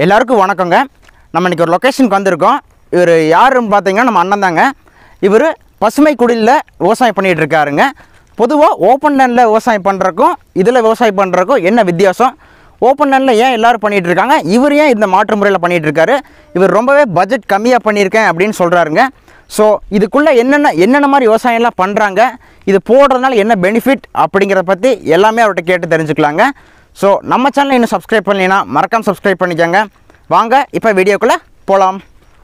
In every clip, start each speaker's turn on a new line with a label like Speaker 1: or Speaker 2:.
Speaker 1: எல்லாருக்கும் வணக்கங்க நம்ம இன்றைக்கி ஒரு லொக்கேஷனுக்கு வந்திருக்கோம் இவர் யாருன்னு பார்த்தீங்கன்னா நம்ம அண்ணன் தாங்க இவர் பசுமை குடிலில் விவசாயம் பண்ணிகிட்டு இருக்காருங்க பொதுவாக ஓப்பன் லேண்டில் விவசாயம் பண்ணுறக்கும் இதில் விவசாயம் பண்ணுறக்கும் என்ன வித்தியாசம் ஓப்பன் லேண்டில் ஏன் எல்லோரும் பண்ணிகிட்டு இருக்காங்க இவர் ஏன் இந்த மாற்று முறையில் பண்ணிகிட்டு இருக்காரு இவர் ரொம்பவே பட்ஜெட் கம்மியாக பண்ணியிருக்கேன் அப்படின்னு சொல்கிறாருங்க ஸோ இதுக்குள்ளே என்னென்ன என்னென்ன மாதிரி விவசாயம்லாம் பண்ணுறாங்க இது போடுறதுனால என்ன பெனிஃபிட் அப்படிங்கிறத பற்றி எல்லாமே அவர்கிட்ட கேட்டு தெரிஞ்சுக்கலாங்க ஸோ நம்ம சேனலை இன்னும் சப்ஸ்கிரைப் பண்ணலைன்னா மறக்காம சப்ஸ்கிரைப் பண்ணிக்கோங்க வாங்க இப்போ வீடியோக்குள்ளே போகலாம்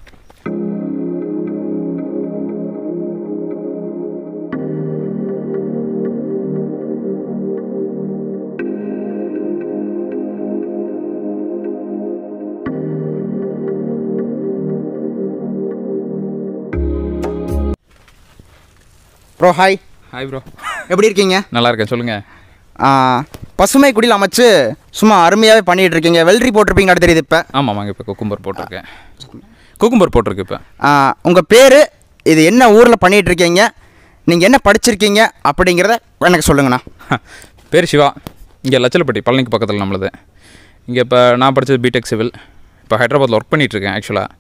Speaker 1: ப்ரோ ஹாய்
Speaker 2: ஹாய் ப்ரோ
Speaker 1: எப்படி இருக்கீங்க
Speaker 2: நல்லா இருக்கேன் சொல்லுங்கள்
Speaker 1: ஆ, பசுமை குடியில் அமைச்சு சும்மா அருமையாகவே பண்ணிகிட்டு இருக்கீங்க வெள்ளரி போட்டிருப்பீங்கன்னு தெரியுது இப்போ
Speaker 2: ஆமாம் வாங்க இப்போ குக்கும்பர் போட்டிருக்கேன் குக்கும்பர் போட்டிருக்கு இப்போ
Speaker 1: உங்கள் பேர் இது என்ன ஊரில் பண்ணிகிட்டு இருக்கீங்க நீங்கள் என்ன படிச்சிருக்கீங்க அப்படிங்கிறத எனக்கு சொல்லுங்கண்ணா
Speaker 2: பேர் சிவா இங்கே லச்சலப்பட்டி பழனிக்கு பக்கத்தில் நம்மளது இங்கே இப்போ நான் படித்தது பிடெக் சிவில் இப்போ ஹைதராபாத்தில் ஒர்க் பண்ணிகிட்ருக்கேன் ஆக்சுவலாக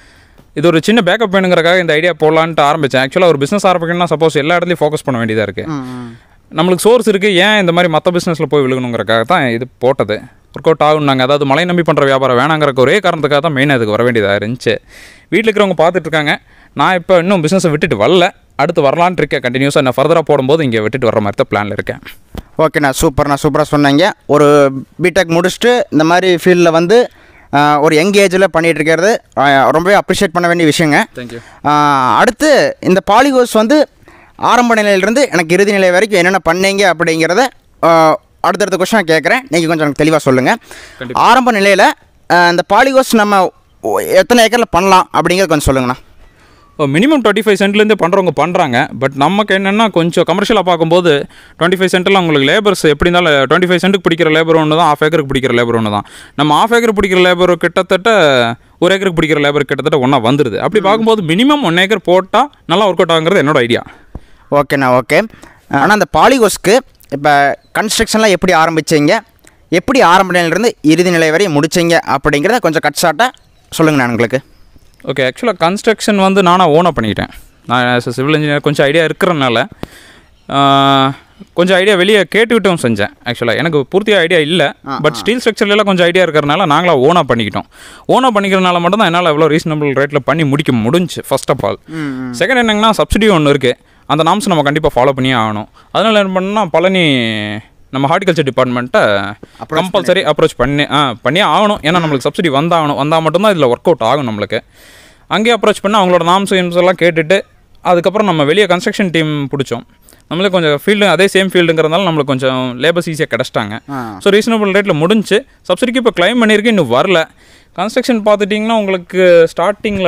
Speaker 2: இது ஒரு சின்ன பேக்கப் வேணுங்கிறக்காக இந்த ஐடியா போடலான்ட்டு ஆரம்பித்தேன் ஆக்சுவலாக ஒரு பிஸ்னஸ் ஆரம்பிக்கணும்னா சப்போஸ் எல்லா இடத்துலையும் ஃபோக்கஸ் பண்ண வேண்டியதாக இருக்குது நம்மளுக்கு சோர்ஸ் இருக்குது ஏன் இந்த மாதிரி மற்ற பிஸ்னஸில் போய் விழுகணுங்கிறக்காக தான் இது போட்டது ஒர்க் அவுட் ஆகுனாங்க அதாவது மலை நம்பி பண்ணுற வியாபாரம் வேணாங்கிறக்கு ஒரே காரணத்துக்காக தான் மெயின் அதுக்கு வர வேண்டியதாக இருந்துச்சு வீட்டில் இருக்கிறவங்க பார்த்துட்டு இருக்காங்க நான் இப்போ இன்னும் பிஸ்னஸை விட்டுட்டு வரல அடுத்து வரலான்ட்டு இருக்கேன் கண்டினியூஸாக நான் ஃபர்தராக போடும்போது இங்கே விட்டுட்டு வர மாதிரி தான் பிளானில் இருக்கேன்
Speaker 1: ஓகேண்ணா சூப்பர்ண்ணா சூப்பராக சொன்னீங்க ஒரு பிடெக் முடிச்சுட்டு இந்த மாதிரி ஃபீல்டில் வந்து ஆ, ஒரு யங் ஏஜில் பண்ணிகிட்டு இருக்கிறது ஆ, ரொம்பவே அப்ரிஷியேட் பண்ண வேண்டிய விஷயங்க
Speaker 2: தேங்க்யூ
Speaker 1: ஆ, அடுத்து இந்த பாலிகோஸ் வந்து ஆரம்ப நிலையிலிருந்து எனக்கு இறுதி நிலை வரைக்கும் என்னென்ன பண்ணீங்க அப்படிங்கிறத ஆ, அடுத்தடுத்த கொஸ்டின் கேட்குறேன் நீங்கள் கொஞ்சம் எனக்கு தெளிவாக சொல்லுங்கள்
Speaker 2: கண்டிப்பா.
Speaker 1: ஆரம்ப நிலையில் இந்த பாலிகோஸ் நம்ம ஒ- எத்தனை ஏக்கரில் பண்ணலாம் அப்படிங்கிறத கொஞ்சம் சொல்லுங்கண்ணா
Speaker 2: மினிமம் டுவெண்ட்டி ஃபைவ் சென்ட்லேருந்து பண்ணுறவங்க பண்ணுறாங்க பட் நமக்கு என்னென்னா கொஞ்சம் கமர்ஷியலாக பார்க்கும்போது டுவெண்ட்டி ஃபைவ் சென்ட்டில் உங்களுக்கு லேபர்ஸ் எப்படி இருந்தாலும் டுவெண்ட்டி ஃபைவ் சென்ட்டுக்கு பிடிக்கிற லேபர் ஒன்று தான் ஆஃப் ஏக்கருக்கு பிடிக்கிற லேபர் ஒன்று தான் நம்ம ஆஃப் ஏக்கர் பிடிக்கிற லேபர் கிட்டத்தட்ட ஒரு ஏக்கருக்கு பிடிக்கிற லேபர் கிட்டத்தட்ட ஒன்றா வந்துடுது அப்படி பார்க்கும்போது மினிமம் ஒன் ஏக்கர் போட்டால் நல்லா ஒர்க் அவுட் ஆகுங்கிறது என்னோட ஐடியா
Speaker 1: ஓகேண்ணா ஓகே ஆனால் அந்த பாலிகோஸ்க்கு இப்போ கன்ஸ்ட்ரக்ஷன்லாம் எப்படி ஆரம்பிச்சீங்க எப்படி ஆரம்ப நிலையிலிருந்து இறுதி நிலை வரை முடிச்சீங்க அப்படிங்கிறத கொஞ்சம் கட்சாட்டாக சொல்லுங்கண்ணா எங்களுக்கு
Speaker 2: ஓகே ஆக்சுவலாக கன்ஸ்ட்ரக்ஷன் வந்து நானாக ஓனாக பண்ணிக்கிட்டேன் நான் as a சிவில் இன்ஜினியர் கொஞ்சம் ஐடியா இருக்கிறனால ஆஹ், கொஞ்சம் ஐடியா வெளியே கேட்டுக்கிட்டும் செஞ்சேன் ஆக்சுவலாக எனக்கு பூர்த்தியாக ஐடியா இல்லை பட் ஸ்டீல் ஸ்ட்ரக்சர்லாம் கொஞ்சம் ஐடியா இருக்கிறனால நாங்களாக ஓனாக பண்ணிக்கிட்டோம் ஓனாக பண்ணிக்கிறனால மட்டும் தான் என்னால் எவ்வளோ ரீசனபிள் ரேட்டில் பண்ணி முடிக்க முடிஞ்சு ஃபர்ஸ்ட் ஆஃப் ஆல் செகண்ட் என்னங்கன்னா சப்சிடி ஒன்று இருக்குது அந்த நாம்ஸ் நம்ம கண்டிப்பாக ஃபாலோ பண்ணியே ஆகணும் அதனால் என்ன பண்ணால் பழனி நம்ம ஹார்டிகல்ச்சர் டிபார்ட்மெண்ட்டை கம்பல்சரி அப்ரோச் பண்ணி ஆ பண்ணியே ஆகணும் ஏன்னா நம்மளுக்கு சப்சிடி வந்தாகணும் வந்தால் மட்டும்தான் இதில் ஒர்க் அவுட் ஆகும் நம்மளுக்கு அங்கேயே அப்ரோச் பண்ணி அவங்களோட நாம்ஸ் இம்ஸ் எல்லாம் கேட்டுட்டு அதுக்கப்புறம் நம்ம வெளியே கன்ஸ்ட்ரக்ஷன் டீம் பிடிச்சோம் நம்மளுக்கு கொஞ்சம் ஃபீல்டு அதே சேம் ஃபீல்டுங்கிறதுனால நம்மளுக்கு கொஞ்சம் லேபர்ஸ் ஈஸியாக கிடச்சிட்டாங்க ஸோ ரீசனபிள் ரேட்டில் முடிஞ்சு சப்சிடிக்கு இப்போ க்ளைம் பண்ணியிருக்கு இன்னும் வரல கன்ஸ்ட்ரக்ஷன் பார்த்துட்டிங்கன்னா உங்களுக்கு ஸ்டார்டிங்கில்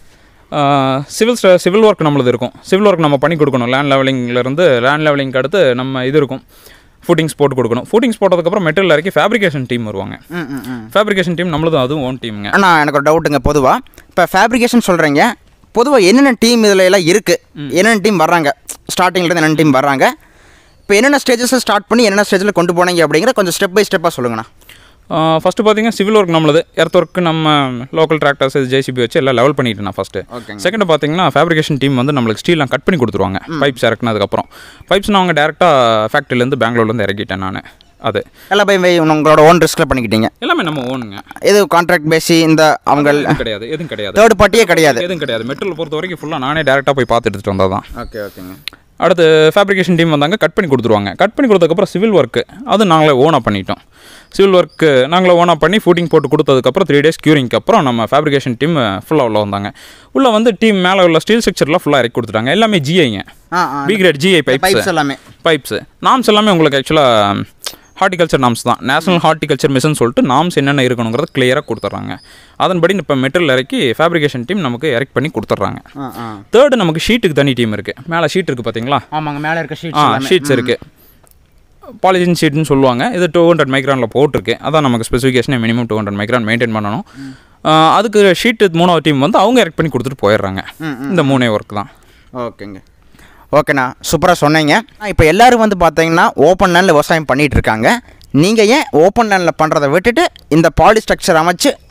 Speaker 2: சிவில் சிவில் ஒர்க் நம்மளது இருக்கும் சிவில் ஒர்க் நம்ம பண்ணி கொடுக்கணும் லேண்ட் லெவலிங்லேருந்து லேண்ட் லெவலிங்க்கு அடுத்து நம்ம இது இருக்கும் ஃபுட்டிங்ஸ் போட்டு கொடுக்கணும் ஃபுட்டிங்ஸ் போட்டதுக்கப்புறம் மெட்டீரியல் இறக்கி ஃபேப்ரிகேஷன் டீம் வருவாங்க ஃபேப்ரிகேஷன் டீம் நம்மளதும் அதுவும் ஓன் டீமுங்க
Speaker 1: அண்ணா எனக்கு ஒரு டவுட்டுங்க பொதுவாக இப்போ ஃபேப்ரிகேஷன் சொல்கிறீங்க பொதுவாக என்னென்ன டீம் இதில் எல்லாம் இருக்குது என்னென்ன டீம் வர்றாங்க ஸ்டார்டிங்லேருந்து என்னென்ன டீம் வர்றாங்க இப்போ என்னென்ன ஸ்டேஜஸில் ஸ்டார்ட் பண்ணி என்னென்ன ஸ்டேஜில் கொண்டு போனீங்க அப்படிங்கிற கொஞ்சம் ஸ்டெப் பை ஸ்டெப்பாக சொல்லுங்கண்ணா
Speaker 2: ஃபஸ்ட்டு பார்த்தீங்கன்னா சிவில் ஒர்க் நம்மளது எர்த் ஒர்க் நம்ம லோக்கல் டிராக்டர்ஸ் ஜேசிபி வச்சு எல்லாம் லெவல் பண்ணிட்டு நான் ஃபஸ்ட்டு
Speaker 1: ஓகேங்க.
Speaker 2: செகண்ட் பார்த்தீங்கன்னா ஃபேப்ரிகேஷன் டீம் வந்து நம்மளுக்கு ஸ்டீல்லாம் கட் பண்ணி கொடுத்துருவாங்க பைப்ஸ் இறக்குனதுக்கப்புறம் பைப்ஸ் நான் அவங்க டேரெக்டாக ஃபேக்ட்ரிலேருந்து பெங்களூர்லேருந்து இறக்கிட்டேன் நான் அது
Speaker 1: எல்லாம் போய் போய் உங்களோட ஓன் ரிஸ்கில் பண்ணிக்கிட்டீங்க
Speaker 2: எல்லாமே நம்ம ஓனுங்க
Speaker 1: இது கான்ட்ராக்ட் பேசி இந்த அவங்க
Speaker 2: எதுவும் கிடையாது எதுவும் கிடையாது
Speaker 1: தேர்ட் பார்ட்டியே கிடையாது
Speaker 2: எதுவும் கிடையாது மெட்டல் பொறுத்த வரைக்கும் ஃபுல்லாக நானே டேரெக்டாக போய் பார்த்து எடுத்துகிட்டு வந்தால் தான்
Speaker 1: ஓகே ஓகேங்க
Speaker 2: அடுத்து ஃபேப்ரிகேஷன் டீம் வந்தாங்க கட் பண்ணி கொடுத்துருவாங்க கட் பண்ணி கொடுத்ததுக்கப்புறம் சிவில் ஒர்க்கு அது நாங்களே ஓனாக பண்ணிட்டோம் சிவில் ஒர்க்கு நாங்களே ஓனாக பண்ணி ஃபூட்டிங் போட்டு கொடுத்ததுக்கப்புறம் த்ரீ டேஸ் க்யூரிங்க்கு அப்புறம் நம்ம ஃபேப்ரிகேஷன் டீம் ஃபுல்லாக உள்ள வந்தாங்க உள்ளே வந்து டீம் மேலே உள்ள ஸ்டீல் ஸ்ட்ரக்சர்லாம் ஃபுல்லாக இறக்கி கொடுத்துட்டாங்க எல்லாமே ஜிஐங்க
Speaker 1: ஆ ஆ
Speaker 2: B grade GI pipes
Speaker 1: pipes எல்லாமே
Speaker 2: பைப்ஸு நாம்ஸ் எல்லாமே உங்களுக்கு ஆக்சுவலாக ஹார்டிகல்ச்சர் நாம்ஸ் தான் நேஷனல் ஹார்டிகல்ச்சர் மிஷன் சொல்லிட்டு நாம்ஸ் என்னென்ன இருக்கணுங்கிறத கிளியராக கொடுத்துட்றாங்க அதன்படி இப்போ மெட்டீரியல் இறக்கி ஃபேப்ரிகேஷன் டீம் நமக்கு இறக்கி பண்ணி கொடுத்துட்றாங்க
Speaker 1: ஆ ஆ
Speaker 2: தேர்டு நமக்கு ஷீட்டுக்கு தனி டீம் இருக்குது மேலே ஷீட் இருக்குது பார்த்தீங்களா
Speaker 1: ஆமாங்க மேலே இருக்க
Speaker 2: ஆ
Speaker 1: ஷீட்ஸ்
Speaker 2: ஷீட்ஸ் இருக்குது பாலிஜின் ஷீட்னு சொல்லுவாங்க இது டூ ஹண்ட்ரட் மைக்ரானில் போட்டிருக்கு அதான் நமக்கு ஸ்பெசிஃபிகேஷனே minimum two hundred micron maintain பண்ணணும் ஆ, அதுக்கு ஷீட்டு மூணாவது டீம் வந்து அவங்க இறக்ட் பண்ணி கொடுத்துட்டு போயிடுறாங்க இந்த மூணே ஒர்க் தான்
Speaker 1: ஓகேங்க ஓகேண்ணா சூப்பராக சொன்னீங்க இப்போ எல்லாரும் வந்து பார்த்தீங்கன்னா ஓப்பன் லேண்டில் விவசாயம் பண்ணிகிட்டு இருக்காங்க நீங்கள் ஏன் ஓப்பன் லேண்டில் பண்ணுறதை விட்டுட்டு இந்த பாலி ஸ்ட்ரக்சர் அமைச்சு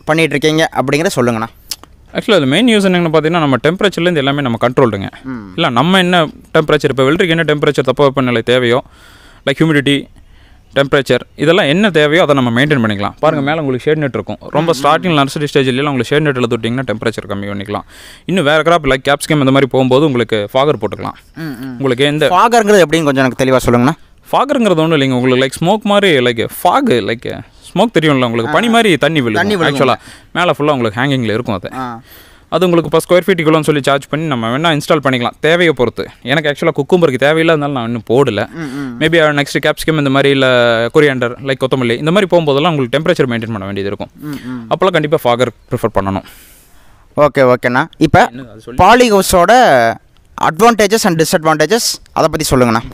Speaker 1: பண்ணிட்டு இருக்கீங்க அப்படிங்கிறத சொல்லுங்கண்ணா
Speaker 2: ஆக்சுவலாக அது மெயின் யூஸ் என்னன்னு பார்த்தீங்கன்னா நம்ம டெம்பரேச்சர்லேருந்து எல்லாமே நம்ம கண்ட்ரோல்டுங்க இல்லை நம்ம என்ன டெம்பரேச்சர் இப்போ வெள்ளரிக்கு என்ன டெம்பரேச்சர் தப்ப வெப்பநிலை தேவையோ லைக் ஹியூமிடிட்டி டெம்பரேச்சர் இதெல்லாம் என்ன தேவையோ அதை நம்ம மெயின்டைன் பண்ணிக்கலாம் பாருங்கள் மேலே உங்களுக்கு ஷேட் நெட் இருக்கும் ரொம்ப ஸ்டார்டிங் நர்சரி ஸ்டேஜ்லாம் உங்களுக்கு ஷேட் நெட்டில் தொட்டிங்கன்னா டெம்பரேச்சர் கம்மி பண்ணிக்கலாம் இன்னும் வேறு கிராப் லைக் கேப்ஸ்கம் இந்த மாதிரி போகும்போது உங்களுக்கு ஃபாகர் போட்டுக்கலாம் உங்களுக்கு எந்த
Speaker 1: ஃபாகருங்கிறது எப்படின்னு கொஞ்சம் எனக்கு தெளிவாக சொல்லுங்கண்ணா
Speaker 2: ஃபாகருங்கிறது ஒன்றும் இல்லைங்க உங்களுக்கு லைக் ஸ்மோக் மாதிரி லைக் ஃபாகு லைக் ஸ்மோக் தெரியும்ல உங்களுக்கு பனி மாதிரி தண்ணி
Speaker 1: தண்ணி
Speaker 2: விழுகும்
Speaker 1: விழுகும்.
Speaker 2: ஆக்சுவலாக மேலே ஃபுல்லாக உங்களுக்கு ஹேங்கிங்கில் இருக்கும் அது
Speaker 1: ஆ
Speaker 2: அது உங்களுக்கு இப்போ ஸ்கொயர் ஃபீட் இவ்வளோன்னு சொல்லி சார்ஜ் பண்ணி நம்ம வேணால் இன்ஸ்டால் பண்ணிக்கலாம் தேவையை பொறுத்து எனக்கு ஆக்சுவலாக குக்கும்பருக்கு தேவையில்லாதனால நான் இன்னும் போடல மேபி நெக்ஸ்ட் கேப்சிகம் இந்த மாதிரி இல்லை கொரியாண்டர் லைக் கொத்தமல்லி இந்த மாதிரி போகும்போதெல்லாம் உங்களுக்கு டெம்பரேச்சர் மெயின்டைன் பண்ண வேண்டியது இருக்கும் அப்போல்லாம் கண்டிப்பாக ஃபாகர் ப்ரிஃபர் பண்ணணும்
Speaker 1: ஓகே ஓகேண்ணா இப்போ
Speaker 2: என்னது அது சொல்லி
Speaker 1: பாலி ஹவுஸோட அட்வான்டேஜஸ் அண்ட் டிஸ்அட்வான்டேஜஸ் அதை பற்றி சொல்லுங்கண்ணா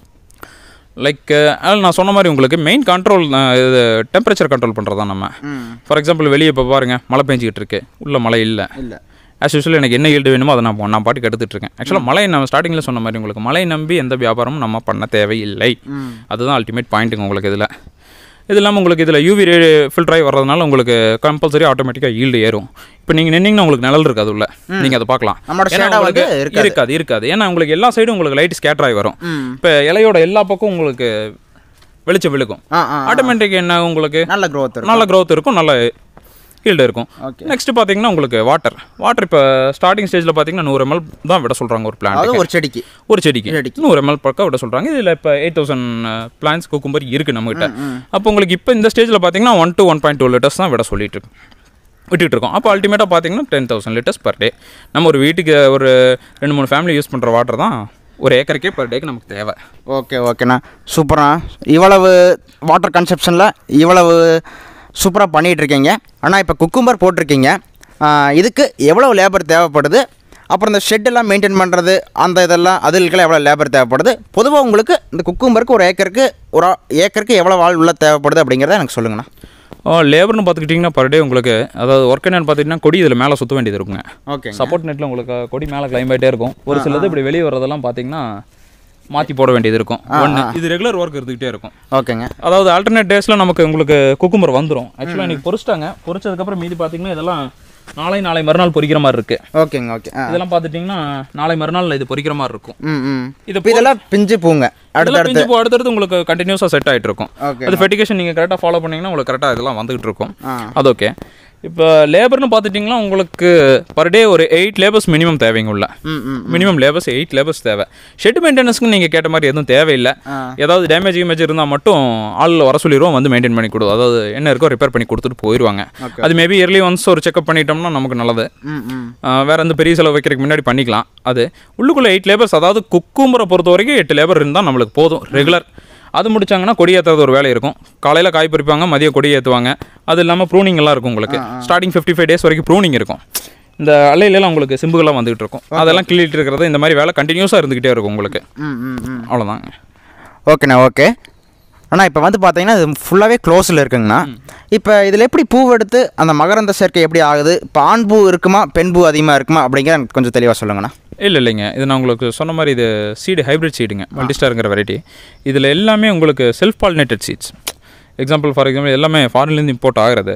Speaker 2: லைக் அதில் நான் சொன்ன மாதிரி உங்களுக்கு மெயின் கண்ட்ரோல் இது டெம்பரேச்சர் கண்ட்ரோல் பண்ணுறது தான் நம்ம ஃபார் எக்ஸாம்பிள் வெளியே இப்போ பாருங்கள் மழை பெஞ்சிக்கிட்டு இருக்கு உள்ள மழை இல்லை
Speaker 1: இல்லை
Speaker 2: ஆஸ் யூஸ்வல் எனக்கு என்ன ஈல்டு வேணுமோ அதை நான் போ- நான் பாட்டுக்கு எடுத்துட்டு இருக்கேன் ஆக்சுவலாக மழை நம்ம ஸ்டார்டிங்கில் சொன்ன மாதிரி உங்களுக்கு மழை நம்பி எந்த வியாபாரமும் நம்ம பண்ண தேவையில்லை அதுதான் அல்டிமேட் பாயிண்ட்டுங்க உங்களுக்கு இதில் இது இல்லாமல் உங்களுக்கு இதில் யூவி ரே ஃபில்டர் ஆகி வர்றதுனால உங்களுக்கு கம்பல்சரி ஆட்டோமேட்டிக்காக ஈல்டு ஏறும் இப்போ நீங்கள் நின்னீங்கன்னா உங்களுக்கு நிழல் இருக்காது உள்ள நீங்கள் அதை பார்க்கலாம்
Speaker 1: நம்மளோட
Speaker 2: ஏன்னா
Speaker 1: ஷேடாக வந்து
Speaker 2: உங்களுக்கு
Speaker 1: இருக்காது
Speaker 2: இருக்காது இருக்காது ஏன்னா உங்களுக்கு எல்லா சைடும் உங்களுக்கு லைட் ஸ்கேட்டர் ஆகி வரும்
Speaker 1: ம்
Speaker 2: இப்போ இலையோட எல்லா பக்கம் உங்களுக்கு வெளிச்சம் விழுக்கும்
Speaker 1: ஆ ஆ
Speaker 2: ஆட்டோமேட்டிக் என்ன உங்களுக்கு
Speaker 1: நல்ல growth இருக்கும்
Speaker 2: நல்ல growth இருக்கும் நல்ல ஈல்டு இருக்கும்
Speaker 1: ஓகே
Speaker 2: நெக்ஸ்ட் பார்த்தீங்கன்னா உங்களுக்கு வாட்டர் வாட்டர் இப்போ ஸ்டார்டிங் ஸ்டேஜில் பார்த்தீங்கன்னா நூறு எம்எல் தான் விட சொல்கிறாங்க ஒரு
Speaker 1: அதாவது
Speaker 2: பிளான்
Speaker 1: ஒரு செடிக்கு
Speaker 2: ஒரு செடிக்கு
Speaker 1: செடிக்கு.
Speaker 2: நூறு எம்எல் பக்கம் விட சொல்கிறாங்க இதில் இப்போ எயிட் தௌசண்ட் பிளான்ஸ் குக்கும்பர் இருக்குது நம்மகிட்ட அப்போ உங்களுக்கு இப்போ இந்த ஸ்டேஜில் பார்த்தீங்கன்னா one to one point two litres தான் விட சொல்லிட்டு இருக்கு விட்டுட்டு இருக்கோம் அப்போ அல்டிமேட்டாக பார்த்தீங்கன்னா ten thousand litres per day நம்ம ஒரு வீட்டுக்கு ஒரு ரெண்டு மூணு ஃபேமிலி யூஸ் பண்ணுற வாட்டர் தான் ஒரு ஏக்கருக்கே பர் டேக்கு நமக்கு தேவை
Speaker 1: ஓகே ஓகேண்ணா சூப்பரா இவ்வளவு வாட்டர் கன்செப்ஷனில் இவ்வளவு சூப்பராக பண்ணிகிட்டு இருக்கீங்க ஆனால் இப்போ குக்கும்பர் போட்டிருக்கீங்க ஆ, இதுக்கு எவ்வளோ லேபர் தேவைப்படுது அப்புறம் இந்த ஷெட்டெல்லாம் மெயின்டைன் பண்ணுறது அந்த இதெல்லாம் அதுக்கெல்லாம் எவ்வளோ லேபர் தேவைப்படுது பொதுவாக உங்களுக்கு இந்த குக்கும்பருக்கு ஒரு ஏக்கருக்கு ஒரு ஆ- ஏக்கருக்கு எவ்வளோ வாழ் உள்ள தேவைப்படுது அப்படிங்கிறத எனக்கு சொல்லுங்கண்ணா
Speaker 2: லேபர்னு பார்த்துக்கிட்டிங்கன்னா பர் டே உங்களுக்கு அதாவது ஒர்க் என்னன்னு பார்த்துக்கிட்டிங்கன்னா கொடி இதில் மேலே சுற்ற வேண்டியது இருக்குங்க
Speaker 1: ஓகே
Speaker 2: சப்போர்ட் நெட்டில் உங்களுக்கு கொடி மேலே கிளைம் ஆகிட்டே இருக்கும் ஒரு சிலது இப்படி வெளியே வரதெல்லாம் பார்த்தீங்கன்னா மாற்றி போட வேண்டியது இருக்கும் ஒன்று இது ரெகுலர் ஒர்க் இருந்துகிட்டே இருக்கும்
Speaker 1: ஓகேங்க
Speaker 2: அதாவது ஆல்டர்னேட் டேஸில் நமக்கு உங்களுக்கு குக்கும்பர் வந்துடும் ஆக்சுவலாக இன்னைக்கு பொரிச்சிட்டாங்க பொரிச்சதுக்கப்புறம் மீதி பார்த்தீங்கன்னா இதெல்லாம் நாளை நாளை மறுநாள் பொரிக்கிற மாதிரி இருக்கு
Speaker 1: ஓகேங்க ஓகே ஆ
Speaker 2: இதெல்லாம் பார்த்துட்டிங்கன்னா நாளை மறுநாள் இது பொரிக்கிற மாதிரி இருக்கும்
Speaker 1: ம் ம்
Speaker 2: இது
Speaker 1: இப்போ இதெல்லாம் பிஞ்சு பூங்க
Speaker 2: இதெல்லாம்
Speaker 1: அடுத்தடுத்து
Speaker 2: பிஞ்சு போ- அடுத்தடுத்து உங்களுக்கு கண்டினியூஸாக செட் ஆகிட்டு இருக்கும்
Speaker 1: ஓகே
Speaker 2: அது ஃபெட்டிகேஷன் நீங்கள் கரெக்டாக ஃபாலோ பண்ணீங்கன்னா உங்களுக்கு கரெக்டாக இதெல்லாம் வந்துகிட்டு இருக்கும்
Speaker 1: ஆ
Speaker 2: அது ஓகே இப்போ லேபர்னு பார்த்துட்டிங்கன்னா உங்களுக்கு பர் டே ஒரு எயிட் லேபர்ஸ் மினிமம் தேவைங்க உள்ள
Speaker 1: ம் ம்
Speaker 2: மினிமம் லேபர்ஸ் எயிட் லேபர்ஸ் தேவை ஷெட் மெயின்டெனன்ஸ்க்கு நீங்கள் கேட்ட மாதிரி எதுவும் தேவையில்லை
Speaker 1: ஆ.
Speaker 2: ஏதாவது டேமேஜ் இமேஜ் இருந்தால் மட்டும் ஆளில் வர சொல்லிடுவோம் வந்து மெயின்டைன் பண்ணி கொடு அதாவது என்ன இருக்கோ ரிப்பேர் பண்ணி கொடுத்துட்டு போயிடுவாங்க
Speaker 1: Okay.
Speaker 2: அது மேபி இயர்லி ஒன்ஸ் ஒரு செக்அப் பண்ணிட்டோம்னா நமக்கு நல்லது
Speaker 1: ம் ம்
Speaker 2: ஆஹ் வேற எந்த பெரிய செலவு வைக்கிறதுக்கு முன்னாடி பண்ணிக்கலாம் அது உள்ளுக்குள்ளே எயிட் லேபர்ஸ் அதாவது குக்கும்பரை பொறுத்த வரைக்கும் எட்டு லேபர் இருந்தால் நம்மளுக்கு போதும் ரெகுலர் அது முடிச்சாங்கன்னா கொடி ஏற்றுறது ஒரு வேலை இருக்கும் காலையில் காய் பறிப்பாங்க மதியம் கொடி ஏற்றுவாங்க அது இல்லாமல் ப்ரூனிங் எல்லாம் இருக்கும் உங்களுக்கு ஸ்டார்டிங் ஃபிஃப்டி ஃபைவ் டேஸ் வரைக்கும் ப்ரூனிங் இருக்கும் இந்த அலையிலலாம் உங்களுக்கு சிம்புகள்லாம் வந்துகிட்டு இருக்கும் அதெல்லாம் கிள்ளிட்டு இருக்கிறது இந்த மாதிரி வேலை கண்டினியூஸாக இருந்துகிட்டே இருக்கும் உங்களுக்கு
Speaker 1: ம் ம் ம்
Speaker 2: அவ்வளோதாங்க
Speaker 1: ஓகேண்ணா ஓகே அண்ணா இப்போ வந்து பார்த்தீங்கன்னா இது ஃபுல்லாகவே க்ளோஸில் இருக்குங்கண்ணா இப்போ இதில் எப்படி பூ எடுத்து அந்த மகரந்த சேர்க்கை எப்படி ஆகுது இப்போ ஆண் பூ இருக்குமா பெண் பூ அதிகமாக இருக்குமா அப்படிங்கிற எனக்கு கொஞ்சம் தெளிவாக சொல்லுங்கண்ணா
Speaker 2: இல்லை இல்லைங்க இது நான் உங்களுக்கு சொன்ன மாதிரி இது சீடு ஹைப்ரிட் சீடுங்க மல்டிஸ்டாருங்கிற வெரைட்டி இதில் எல்லாமே உங்களுக்கு self pollinated seeds example for example எல்லாமே ஃபாரின்லேருந்து இம்போர்ட் ஆகிறது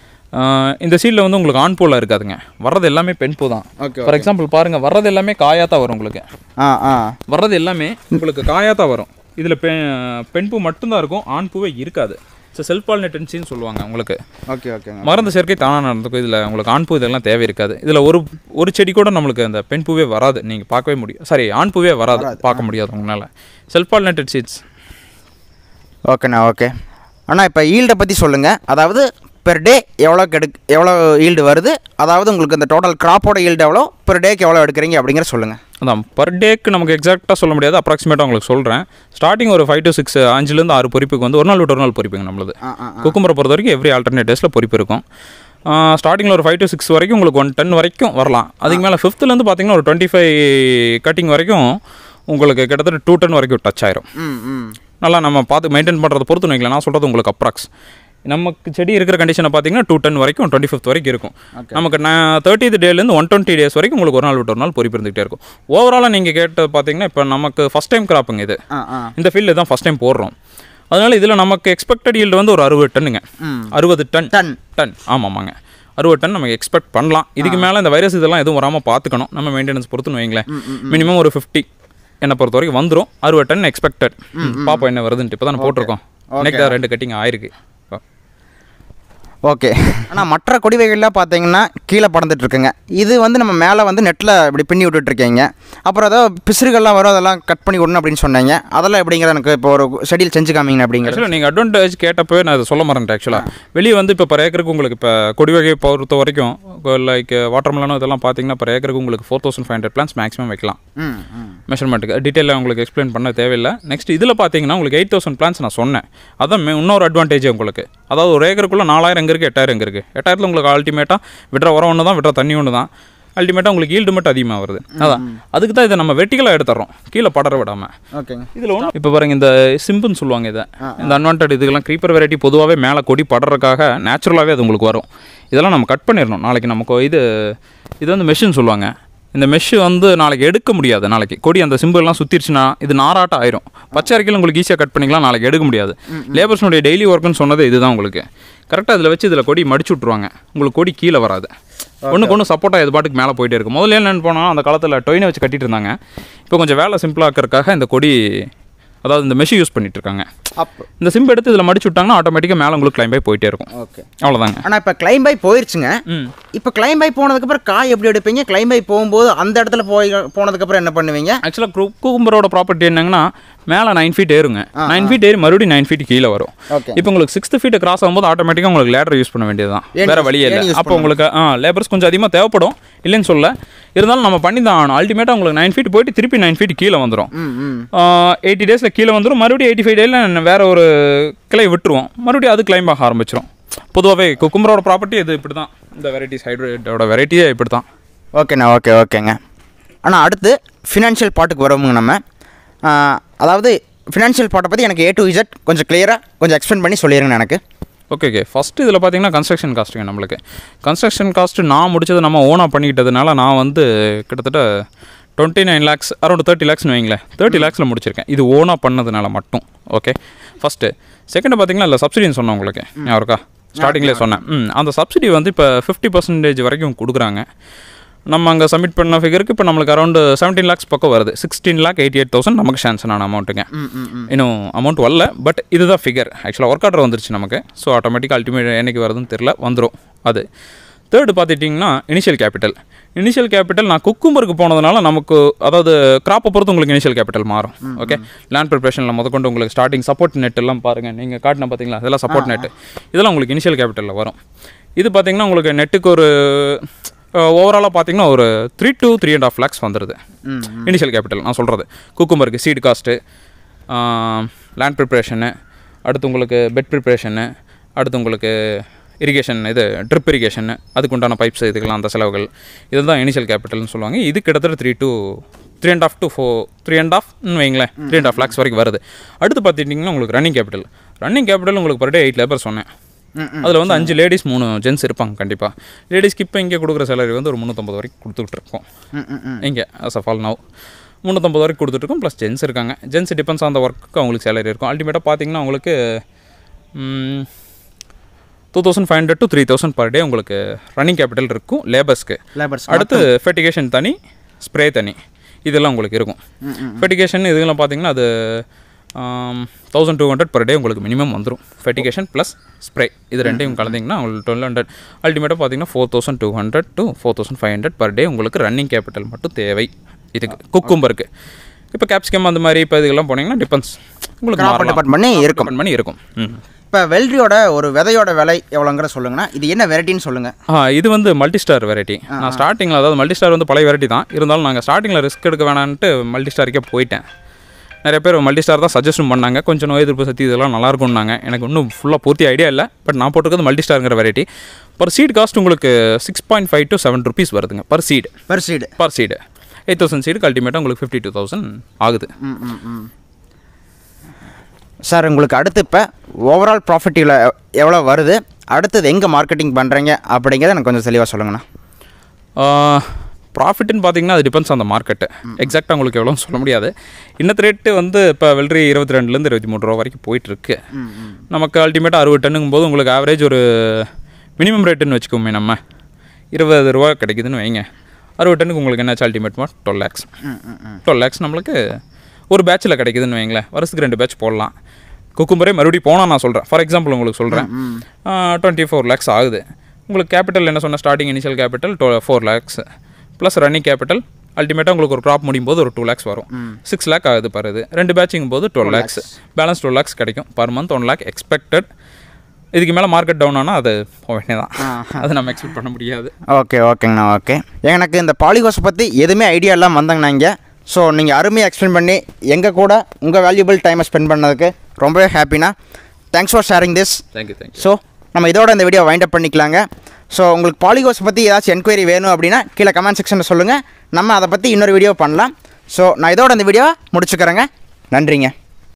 Speaker 2: ஆஹ் இந்த சீடில் வந்து உங்களுக்கு ஆண் பூவில் இருக்காதுங்க வர்றது எல்லாமே பெண் பூ தான்
Speaker 1: ஓகே
Speaker 2: ஃபார் எக்ஸாம்பிள் பாருங்கள் வர்றது எல்லாமே காயாக தான் வரும் உங்களுக்கு
Speaker 1: ஆ ஆ
Speaker 2: வர்றது எல்லாமே உங்களுக்கு காயாக தான் வரும் இதில் பெ பெண் பூ மட்டும்தான் இருக்கும் ஆண் பூவே இருக்காது ஸோ செல்ஃப் பாலினேட்டன்சின்னு சொல்லுவாங்க உங்களுக்கு
Speaker 1: ஓகே ஓகேங்க
Speaker 2: மருந்து சேர்க்கை தானாக நடந்துக்கும் இதில் உங்களுக்கு ஆண் பூ இதெல்லாம் தேவை இருக்காது இதில் ஒரு ஒரு செடி கூட நம்மளுக்கு அந்த பெண் பூவே வராது நீங்கள் பார்க்கவே முடியும் சாரி ஆண் பூவே வராது பார்க்க முடியாது உங்களால் செல்ஃப் பாலினேட்டட் சீட்ஸ்
Speaker 1: ஓகேண்ணா ஓகே அண்ணா இப்போ ஈல்டை பற்றி சொல்லுங்கள் அதாவது பெர் டே எவ்வளோ கெடு எவ்வளோ ஈல்டு வருது அதாவது உங்களுக்கு இந்த டோட்டல் கிராப்போட ஈல்டு எவ்வளோ பெர் டேக்கு எவ்வளோ எடுக்கிறீங்க அப்படிங்கிற சொல்லுங்கள்
Speaker 2: அதான் பர் டேக்கு நமக்கு எக்ஸாக்டாக சொல்ல முடியாது அப்ராக்சிமேட்டாக உங்களுக்கு சொல்கிறேன் ஸ்டார்டிங் ஒரு ஃபைவ் டு சிக்ஸ் அஞ்சுலேருந்து ஆறு பொறிப்புக்கு வந்து ஒரு நாள் விட்டு ஒரு நாள் பொறிப்புங்க நம்மளது
Speaker 1: ஆ ஆ
Speaker 2: குக்கும்பரை பொறுத்த வரைக்கும் எவ்ரி ஆல்டர்னேட் டேஸில் பொறிப்பு இருக்கும் ஸ்டார்டிங்கில் ஒரு ஃபைவ் டு சிக்ஸ் வரைக்கும் உங்களுக்கு ஒன் டன் வரைக்கும் வரலாம் அதுக்கு மேலே ஃபிஃப்த்துலேருந்து பார்த்தீங்கன்னா ஒரு டுவெண்ட்டி ஃபைவ் கட்டிங் வரைக்கும் உங்களுக்கு கிட்டத்தட்ட டூ டன் வரைக்கும் டச் ஆயிரும்
Speaker 1: ம் ம்
Speaker 2: நல்லா நம்ம பார்த்து மெயின்டைன் பண்ணுறத பொறுத்து வைக்கலாம் நான் சொல்கிறது உங்களுக்கு அப்ராக்ஸ் நமக்கு செடி இருக்கிற கண்டிஷனை பார்த்தீங்கன்னா டூ டென் வரைக்கும் டுவெண்ட்டி ஃபிஃப்த் வரைக்கும் இருக்கும் நமக்கு நான் தேர்ட்டி டேலேருந்து ஒன் டுவெண்ட்டி டேஸ் வரைக்கும் உங்களுக்கு ஒரு நாள் விட்டு ஒரு நாள் பொறிப்பு இருந்துகிட்டே இருக்கும் ஓவராலாக நீங்கள் கேட்டு பார்த்தீங்கன்னா இப்போ நமக்கு ஃபஸ்ட் டைம் கிராப்புங்க இது
Speaker 1: ஆ ஆ
Speaker 2: இந்த ஃபீல்டு தான் ஃபஸ்ட் டைம் போடுறோம் அதனால் இதில் நமக்கு எக்ஸ்பெக்டட் yield வந்து ஒரு அறுபது டன்னுங்க
Speaker 1: ம்
Speaker 2: அறுபது டன்
Speaker 1: டன்
Speaker 2: டன் ஆமாம் ஆமாங்க அறுபது டன் நம்ம எக்ஸ்பெக்ட் பண்ணலாம் இதுக்கு மேலே இந்த வைரஸ் இதெல்லாம் எதுவும் வராமல் பார்த்துக்கணும் நம்ம மெயின்டெனன்ஸ் பொறுத்துன்னு வைங்களேன் மினிமம் ஒரு ஃபிஃப்டி என்னை பொறுத்த வரைக்கும் வந்துடும் அறுபது டன் எக்ஸ்பெக்டட் பார்ப்போம் என்ன வருதுன்ட்டு இப்போ தான் போட்டிருக்கோம் இன்னைக்கு தான் ரெண்டு கட்டிங் ஆயிருக்கு இப்போ
Speaker 1: ஓகே ஆனால் மற்ற கொடி வகைகள்லாம் பார்த்தீங்கன்னா கீழே படந்துட்டு இருக்குங்க இது வந்து நம்ம மேலே வந்து நெட்டில் இப்படி பின்னி விட்டுட்ருக்கீங்க அப்புறம் ஏதோ பிசுறுகள்லாம் வரும் அதெல்லாம் கட் பண்ணி விடணும் அப்படின்னு சொன்னீங்க அதெல்லாம் எப்படிங்கிறது எனக்கு இப்போ ஒரு ஷெடியூல் செஞ்சு காமிங்க அப்படிங்கிறது
Speaker 2: ஆக்சுவலாக நீங்கள் அட்வான்டேஜ் கேட்டப்போ நான் அதை சொல்ல மறந்துட்டேன் ஆக்சுவலாக வெளியே வந்து இப்போ பர் ஏக்கருக்கு உங்களுக்கு இப்போ கொடி வகையை பொறுத்த வரைக்கும் லைக் வாட்டர் மெலனும் இதெல்லாம் பார்த்தீங்கன்னா பர் ஏக்கருக்கு உங்களுக்கு four thousand five hundred plants maximum வைக்கலாம்
Speaker 1: ம் ம்
Speaker 2: மெஷர்மெண்ட்டுக்கு டீட்டெயிலாக உங்களுக்கு எக்ஸ்பிளைன் பண்ண தேவையில்லை நெக்ஸ்ட் இதில் பார்த்தீங்கன்னா உங்களுக்கு எயிட் தௌசண்ட் பிளான்ஸ் நான் சொன்னேன் அதான் மே- இன்னொரு அட்வான்டேஜ் உங்களுக்கு அதாவது ஒரு ஏக்கருக்குள்ளே நாலாயிரம் எங்கே இருக்குது எட்டாயிரம் எங்கே இருக்குது எட்டாயிரத்தில் உங்களுக்கு அல்டிமேட்டாக விடுற உரம் ஒன்று தான் விடுற தண்ணி ஒன்று தான் அல்டிமேட்டாக உங்களுக்கு ஈல்டு மட்டும் அதிகமாக வருது அதான் அதுக்கு தான் இதை நம்ம வெட்டிகளாக எடுத்துறோம் கீழே படர விடாமல்
Speaker 1: ஓகேங்க
Speaker 2: இதில் ஒன்று இப்போ பாருங்க இந்த சிம்புன்னு சொல்லுவாங்க இதை இந்த அன்வான்ட் இதுக்கெல்லாம் க்ரீப்பர் வெரைட்டி பொதுவாகவே மேலே கொடி படுறதுக்காக நேச்சுரலாகவே அது உங்களுக்கு வரும் இதெல்லாம் நம்ம கட் பண்ணிடணும் நாளைக்கு நமக்கு இது இது வந்து மெஷின் சொல்லுவாங்க இந்த மெஷ்ஷு வந்து நாளைக்கு எடுக்க முடியாது நாளைக்கு கொடி அந்த சிம்பிள்லாம் சுற்றிருச்சுன்னா இது நாராட்டம் ஆயிரும் பச்சை அரைக்கல உங்களுக்கு ஈஸியாக கட் பண்ணிக்கலாம் நாளைக்கு எடுக்க முடியாது லேபர்ஸ்னுடைய டெய்லி ஒர்க்குன்னு சொன்னது இதுதான் உங்களுக்கு கரெக்டாக இதில் வச்சு இதில் கொடி மடிச்சு விட்ருவாங்க உங்களுக்கு கொடி கீழே வராது ஒன்றுக்கு ஒன்று சப்போர்ட்டாக இது பாட்டுக்கு மேலே போயிட்டே இருக்கும் முதல்ல என்னென்னு போனால் அந்த காலத்தில் டொயினை வச்சு கட்டிட்டு இருந்தாங்க இப்போ கொஞ்சம் வேலை சிம்பிளாக்கிறதுக்காக இந்த கொடி அதாவது இந்த மெஷி யூஸ் பண்ணிட்டு இருக்காங்க
Speaker 1: அப்
Speaker 2: இந்த சிம்பு எடுத்து இதில் மடிச்சு விட்டாங்கன்னா ஆட்டோமேட்டிக்காக மேலே உங்களுக்கு கிளைம் போய் போயிட்டே இருக்கும்
Speaker 1: ஓகே
Speaker 2: அவ்வளோதாங்க
Speaker 1: ஆனால் இப்போ கிளைம் பை போயிருச்சுங்க
Speaker 2: ம்
Speaker 1: இப்போ கிளைம் பை போனதுக்கப்புறம் காய் எப்படி எடுப்பீங்க கிளைம் பை போகும்போது அந்த இடத்துல போய் போனதுக்கப்புறம் என்ன பண்ணுவீங்க
Speaker 2: ஆக்சுவலாக குக்கும்பரோட ப்ராப்பர்ட்டி என்னங்கன்னா மேலே நைன் ஃபீட் ஏறுங்க நைன் ஃபீட் ஏறி மறுபடியும் நைன் ஃபீட் கீழே வரும்
Speaker 1: ஓகே
Speaker 2: இப்போ உங்களுக்கு சிக்ஸ்த் ஃபீட் கிராஸ் ஆகும்போது ஆட்டோமேட்டிக்காக உங்களுக்கு லேடர் யூஸ் பண்ண வேண்டியது தான்
Speaker 1: ஏன்
Speaker 2: வேறு
Speaker 1: use-
Speaker 2: வழியே
Speaker 1: ஏன்
Speaker 2: இல்லை
Speaker 1: use
Speaker 2: அப்போ உங்களுக்கு ஆ லேபர்ஸ் கொஞ்சம் அதிகமாக தேவைப்படும் இல்லைன்னு சொல்ல இருந்தாலும் நம்ம பண்ணி தான் ஆகணும் அல்டிமேட்டாக உங்களுக்கு நைன் ஃபீட் போயிட்டு திருப்பி நைன் ஃபீட் கீழே வந்துடும்
Speaker 1: ம் ம்
Speaker 2: எயிட்டி டேஸில் கீழே வந்துடும் மறுபடியும் எயிட்டி ஃபைவ் டேயில் வேற ஒரு கிளை விட்டுருவோம் மறுபடியும் அது கிளைம் ஆக ஆரம்பிச்சிடும் பொதுவாகவே குக்கும்பரோட ப்ராப்பர்ட்டி இது இப்படி தான் இந்த வெரைட்டிஸ் ஹைட்ரேட்டோட வெரைட்டியே இப்படி தான்
Speaker 1: ஓகேண்ணா ஓகே ஓகேங்க ஆனால் அடுத்து ஃபினான்ஷியல் பார்ட்டுக்கு வருவோங்க நம்ம ஆ, அதாவது ஃபினான்ஷியல் பார்ட்டை பற்றி எனக்கு ஏ டு இசட் கொஞ்சம் கிளியராக கொஞ்சம் எக்ஸ்பிளைன் பண்ணி சொல்லிடுங்க எனக்கு
Speaker 2: ஓகே ஓகே ஃபஸ்ட்டு இதில் பார்த்தீங்கன்னா கன்ஸ்ட்ரக்ஷன் காஸ்ட்டுங்க நம்மளுக்கு கன்ஸ்ட்ரக்ஷன் காஸ்ட்டு நான் முடிச்சது நம்ம ஓனாக பண்ணிக்கிட்டதுனால நான் வந்து கிட்டத்தட்ட twenty nine lakhs around thirty லேக்ஸ்னு வைங்களேன் தேர்ட்டி லேக்ஸில் முடிச்சிருக்கேன் இது ஓனாக பண்ணதுனால மட்டும் ஓகே ஃபஸ்ட்டு செகண்ட் பார்த்தீங்கன்னா இல்லை சப்சிடின்னு சொன்னேன் உங்களுக்கு ஞாபகம் இருக்கா ஸ்டார்டிங்லேயே சொன்னேன் ம் அந்த சப்சிடி வந்து இப்போ ஃபிஃப்டி பர்சன்டேஜ் வரைக்கும் கொடுக்குறாங்க நம்ம அங்கே சப்மிட் பண்ண ஃபிகருக்கு இப்போ நம்மளுக்கு அரௌண்ட் செவன்டீன் லேக்ஸ் பக்கம் வருது sixteen lakh eighty eight thousand நமக்கு சான்சன் ஆன அமௌண்ட்டுங்க
Speaker 1: ம் ம் ம்
Speaker 2: இன்னும் அமௌண்ட் வரல பட் இதுதான் ஃபிகர் ஆக்சுவலாக ஒர்க் ஆர்டர் வந்துருச்சு நமக்கு ஸோ ஆட்டோமேட்டிக்காக அல்டிமேட் என்னைக்கு வருதுன்னு தெரில வந்துடும் அது தேர்டு பார்த்துட்டிங்கன்னா இனிஷியல் கேபிட்டல் இனிஷியல் கேபிட்டல் நான் குக்கும்பருக்கு போனதுனால நமக்கு அதாவது கிராப்பை பொறுத்து உங்களுக்கு இனிஷியல் கேபிட்டல் மாறும் ஓகே லேண்ட் ப்ரிப்ரேஷனில் முதற்கொண்டு உங்களுக்கு ஸ்டார்டிங் சப்போர்ட் நெட் எல்லாம் பாருங்கள் நீங்கள் காட்டின பார்த்தீங்களா இதெல்லாம் சப்போர்ட் நெட் இதெல்லாம் உங்களுக்கு இனிஷியல் கேபிட்டலில் வரும் இது பார்த்தீங்கன்னா உங்களுக்கு நெட்டுக்கு ஒரு ஓவராலாக பார்த்தீங்கன்னா ஒரு three to three and half lakhs வந்துடுது
Speaker 1: ம்
Speaker 2: இனிஷியல் கேபிட்டல் நான் சொல்கிறது குக்கும்பருக்கு சீட் காஸ்ட்டு லேண்ட் ப்ரிப்ரேஷனு அடுத்து உங்களுக்கு பெட் ப்ரிப்ரேஷனு அடுத்து உங்களுக்கு இரிகேஷன் இது ட்ரிப் இரிகேஷன் அதுக்கு உண்டான பைப்ஸ் இதுக்கெல்லாம் அந்த செலவுகள் இதுதான் இனிஷியல் கேபிட்டல்னு சொல்லுவாங்க இது கிட்டத்தட்ட three to three and half to four three and ஆஃப்னு வைங்களேன் த்ரீ அண்ட் ஆஃப் லேக்ஸ் வரைக்கும் வருது அடுத்து பார்த்துட்டிங்கன்னா உங்களுக்கு ரன்னிங் கேபிட்டல் ரன்னிங் கேபிட்டல் உங்களுக்கு பர் டே எயிட் லேபர் சொன்னேன்
Speaker 1: ம்
Speaker 2: அதில் வந்து அஞ்சு லேடிஸ் மூணு ஜென்ஸ் இருப்பாங்க கண்டிப்பாக லேடிஸ்க்கு இப்போ இங்கே கொடுக்குற சேலரி வந்து ஒரு முந்நூற்றம்பது வரைக்கும் கொடுத்துட்டு இருக்கோம்
Speaker 1: ம் ம் ம்
Speaker 2: இங்கே அஸ் ஆஃப் ஆல் நவ் முந்நூற்றம்பது வரைக்கும் கொடுத்துட்ருக்கோம் ப்ளஸ் ஜென்ஸ் இருக்காங்க gents depends on the work அவங்களுக்கு சேலரி இருக்கும் அல்டிமேட்டாக பார்த்தீங்கன்னா உங்களுக்கு two thousand five hundred to three thousand per day உங்களுக்கு ரன்னிங் கேபிட்டல் இருக்கும் லேபர்ஸ்க்கு
Speaker 1: லேபர்ஸ்
Speaker 2: அடுத்து ஃபெட்டிகேஷன் தனி ஸ்ப்ரே தனி இதெல்லாம் உங்களுக்கு இருக்கும் ஃபெட்டிகேஷன் இதுக்கெல்லாம் பார்த்தீங்கன்னா அது thousand two hundred per day உங்களுக்கு மினிமம் வந்துடும் ஃபெட்டிகேஷன் ப்ளஸ் ஸ்ப்ரே இது ரெண்டையும் கலந்தீங்கன்னா உங்களுக்கு டுவெல் ஹண்ட்ரட் அல்டிமேட்டாக பார்த்தீங்கன்னா four thousand two hundred to four thousand five hundred per day உங்களுக்கு ரன்னிங் கேபிட்டல் மட்டும் தேவை இதுக்கு குக்கும்பருக்கு இப்போ கேப்சிகம் அந்த மாதிரி இப்போ இதுக்கெல்லாம் போனீங்கன்னா டிபெண்ட்ஸ் உங்களுக்கு
Speaker 1: Crop
Speaker 2: மாறலாம்.
Speaker 1: depend பண்ணி இருக்கும்.
Speaker 2: Depend பண்ணி இருக்கும் ம்
Speaker 1: இப்போ வெல்ட்ரியோட ஒரு விதையோட விலை எவ்வளோங்கிற சொல்லுங்கண்ணா இது என்ன வெரைட்டின்னு சொல்லுங்கள்
Speaker 2: ஆ இது வந்து மல்டி ஸ்டார் வெரைட்டி நான் ஸ்டார்டிங்கில் அதாவது மல்டி ஸ்டார் வந்து பழைய வெரைட்டி தான் இருந்தாலும் நாங்கள் ஸ்டார்டிங்கில் ரிஸ்க் எடுக்க வேணான்ட்டு மல்டி ஸ்டாருக்கே போயிட்டேன் நிறைய பேர் மல்டி ஸ்டார் தான் சஜஷன் பண்ணாங்க கொஞ்சம் நோய் எதிர்ப்பு சக்தி இதெல்லாம் நல்லா இருக்கும்னாங்க எனக்கு இன்னும் ஃபுல்லாக பூர்த்தி ஐடியா இல்லை பட் நான் போட்டிருக்கிறது மல்டி ஸ்டாருங்கிற வெரைட்டி பர் சீட் காஸ்ட் உங்களுக்கு six point five to seven rupees வருதுங்க per seed
Speaker 1: per seed
Speaker 2: per seed eight thousand சீடுக்கு அல்டிமேட்டாக உங்களுக்கு ஃபிஃப்டி டூ தௌசண்ட் ஆகுது
Speaker 1: ம் ம் ம் சார் உங்களுக்கு அடுத்து இப்போ ஓவரால் ப்ராஃபிட் எவ்வளோ வருது அடுத்தது எங்கே மார்க்கெட்டிங் பண்ணுறீங்க அப்படிங்கிறத எனக்கு கொஞ்சம் தெளிவாக சொல்லுங்கண்ணா
Speaker 2: ப்ராஃபிட்னு பார்த்தீங்கன்னா அது டிபெண்ட்ஸ் அந்த மார்க்கெட்டு எக்ஸாக்டாக உங்களுக்கு எவ்வளோன்னு சொல்ல முடியாது இன்னத்து ரேட்டு வந்து இப்போ வெள்ளரி இருபத்தி ரெண்டுலேருந்து இருபத்தி மூணு ரூபா வரைக்கும் போயிட்டுருக்கு நமக்கு அல்டிமேட்டாக அறுபது டன்னுங்கும் போது உங்களுக்கு ஆவரேஜ் ஒரு மினிமம் ரேட்டுன்னு வச்சுக்கோமே நம்ம இருபது ரூபா கிடைக்குதுன்னு வைங்க அறுபது டன்னுக்கு உங்களுக்கு என்ன அல்டிமேட்மா டுவெல் லேக்ஸ் டுவெல் லேக்ஸ் நம்மளுக்கு ஒரு பேட்சில் கிடைக்குதுன்னு வைங்களேன் வருஷத்துக்கு ரெண்டு பேட்ச் போடலாம் குக்கும்பரே மறுபடியும் போனால் நான் சொல்கிறேன் ஃபார் எக்ஸாம்பிள் உங்களுக்கு சொல்கிறேன் டுவெண்ட்டி ஃபோர் லேக்ஸ் ஆகுது உங்களுக்கு கேபிட்டல் என்ன சொன்ன starting initial capital to four lakhs plus running capital அல்டிமேட்டாக உங்களுக்கு ஒரு க்ராப் முடியும் போது ஒரு டூ லேக்ஸ் வரும் சிக்ஸ் லேக் ஆகுது பாரு இது ரெண்டு பேட்சிங் போது twelve lakhs balance twelve lakhs கிடைக்கும் per month one lakh expected இதுக்கு மேலே மார்க்கெட் டவுன் ஆனால் அது போக வேண்டியதான் அது நம்ம எக்ஸ்பெக்ட் பண்ண முடியாது
Speaker 1: ஓகே ஓகேங்கண்ணா ஓகே எனக்கு இந்த பாலிகோஸை பற்றி எதுவுமே ஐடியா இல்லாமல் வந்தாங்கண்ணா இங்கே ஸோ நீங்கள் அருமையாக எக்ஸ்பிளைன் பண்ணி எங்கள் கூட உங்கள் வேல்யூபிள் டைமை ஸ்பெண்ட் பண்ணதுக்கு ரொம்பவே ஹாப்பிண்ணா thanks for sharing this
Speaker 2: thank you thank you
Speaker 1: so நம்ம இதோட இந்த வீடியோ வைண்ட் அப் பண்ணிக்கலாங்க ஸோ உங்களுக்கு பாலிகோஸ் பற்றி ஏதாச்சும் என்கொயரி வேணும் அப்படின்னா கீழே கமெண்ட் செக்ஷனில் சொல்லுங்கள் நம்ம அதை பற்றி இன்னொரு வீடியோ பண்ணலாம் ஸோ நான் இதோட இந்த வீடியோ முடிச்சுக்கிறேங்க நன்றிங்க